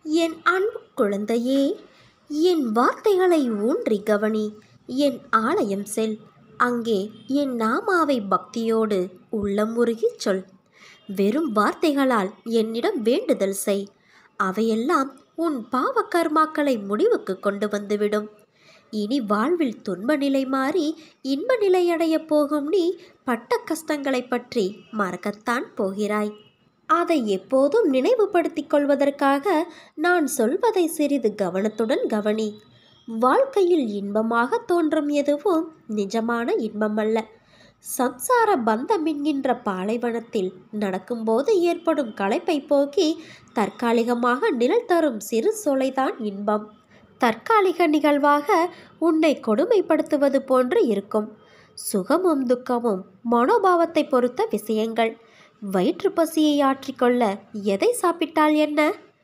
என் அன்பு குழந்தையே என் வார்த்தைகளை ஊன்றி கவனி என் ஆலயம் செல் அங்கே என் நாமாவை பக்தியோடு உள்ளம் உருகிச் சொல் வெறும் வார்த்தைகளால் என்னிடம் வேண்டுதல் செய் அவையெல்லாம் உன் பாவ கர்மாக்களை முடிவுக்கு கொண்டு வந்துவிடும் இனி வாழ்வில் துன்ப நிலை மாறி இன்ப நிலையடையப் போகும் நீ பட்ட கஷ்டங்களைப் பற்றி மறக்கத்தான் போகிறாய் அதை எப்போதும் நினைவுபடுத்திக் கொள்வதற்காக நான் சொல்வதை சிறிது கவனத்துடன் கவனி வாழ்க்கையில் இன்பமாக தோன்றும் எதுவும் நிஜமான இன்பமல்ல சம்சார பந்தம் என்கின்ற பாலைவனத்தில் நடக்கும்போது ஏற்படும் களைப்பை போக்கி தற்காலிகமாக நிழல் தரும் சிறு சோலைதான் இன்பம் தற்காலிக நிகழ்வாக உன்னை கொடுமைப்படுத்துவது போன்று இருக்கும் சுகமும் துக்கமும் மனோபாவத்தை பொறுத்த விஷயங்கள் வயிற்று பசியை ஆற்றிக்கொள்ள எதை சாப்பிட்டால் என்ன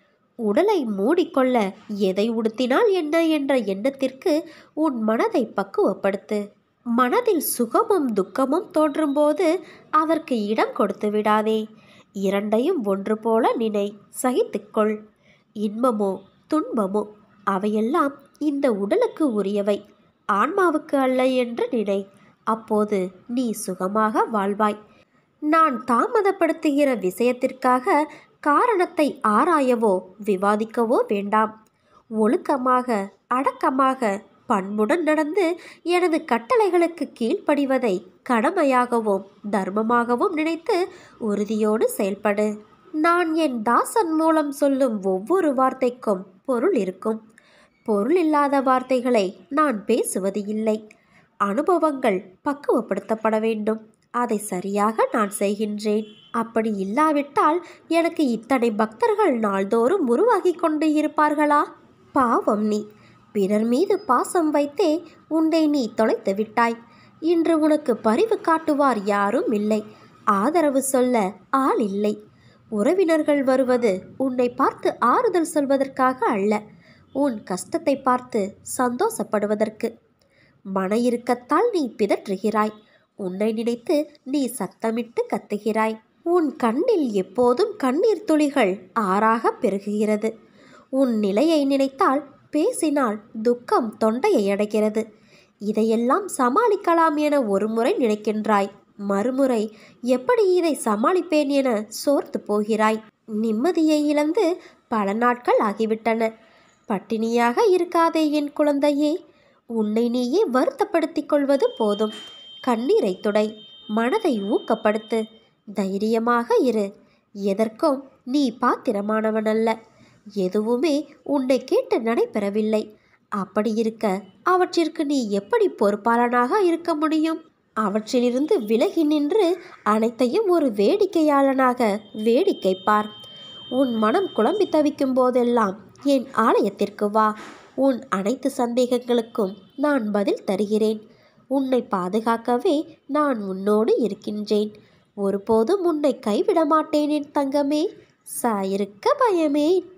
உடலை மூடிக்கொள்ள எதை உடுத்தினால் என்ன என்ற எண்ணத்திற்கு உன் மனதை பக்குவப்படுத்து மனதில் சுகமும் துக்கமும் தோன்றும்போது அதற்கு இடம் கொடுத்து விடாதே இரண்டையும் ஒன்று போல நினை சகித்துக்கொள் இன்பமோ துன்பமோ அவையெல்லாம் இந்த உடலுக்கு உரியவை ஆன்மாவுக்கு அல்ல என்று நினை அப்போது நீ சுகமாக வாழ்வாய் நான் தாமதப்படுத்துகிற விஷயத்திற்காக காரணத்தை ஆராயவோ விவாதிக்கவோ வேண்டாம் ஒழுக்கமாக அடக்கமாக பண்புடன் நடந்து எனது கட்டளைகளுக்கு கீழ்ப்படிவதை கடமையாகவும் தர்மமாகவும் நினைத்து உறுதியோடு செயல்படு நான் என் தாசன் மூலம் சொல்லும் ஒவ்வொரு வார்த்தைக்கும் பொருள் இருக்கும் பொருள் இல்லாத வார்த்தைகளை நான் பேசுவது இல்லை அனுபவங்கள் பக்குவப்படுத்தப்பட வேண்டும் அதை சரியாக நான் செய்கின்றேன் அப்படி இல்லாவிட்டால் எனக்கு இத்தனை பக்தர்கள் நாள்தோறும் உருவாகி கொண்டு இருப்பார்களா பாவம் நீ பிறர் மீது பாசம் வைத்தே உன்னை நீ தொலைத்து விட்டாய் இன்று உனக்கு பரிவு காட்டுவார் யாரும் இல்லை ஆதரவு சொல்ல ஆள் இல்லை உறவினர்கள் வருவது உன்னை பார்த்து ஆறுதல் சொல்வதற்காக அல்ல உன் கஷ்டத்தை பார்த்து சந்தோஷப்படுவதற்கு மன இறுக்கத்தால் நீ பிதற்றுகிறாய் உன்னை நினைத்து நீ சத்தமிட்டு கத்துகிறாய் உன் கண்ணில் எப்போதும் கண்ணீர் துளிகள் ஆறாக பெருகுகிறது உன் நிலையை நினைத்தால் பேசினால் துக்கம் தொண்டையை அடைகிறது இதையெல்லாம் சமாளிக்கலாம் என ஒருமுறை நினைக்கின்றாய் மறுமுறை எப்படி இதை சமாளிப்பேன் என சோர்த்து போகிறாய் நிம்மதியை இழந்து பல நாட்கள் ஆகிவிட்டன பட்டினியாக இருக்காதே என் குழந்தையே உன்னை நீயே வருத்தப்படுத்திக் கொள்வது போதும் கண்ணீரை துடை மனதை ஊக்கப்படுத்து தைரியமாக இரு எதற்கும் நீ பாத்திரமானவன் அல்ல எதுவுமே உன்னை கேட்டு நடைபெறவில்லை அப்படி இருக்க அவற்றிற்கு நீ எப்படி பொறுப்பாளனாக இருக்க முடியும் அவற்றிலிருந்து விலகி நின்று அனைத்தையும் ஒரு வேடிக்கையாளனாக வேடிக்கை பார் உன் மனம் குழம்பி தவிக்கும் போதெல்லாம் என் ஆலயத்திற்கு வா உன் அனைத்து சந்தேகங்களுக்கும் நான் பதில் தருகிறேன் உன்னை பாதுகாக்கவே நான் உன்னோடு இருக்கின்றேன் ஒருபோதும் உன்னை கைவிட மாட்டேன் என் தங்கமே சாயிருக்க பயமே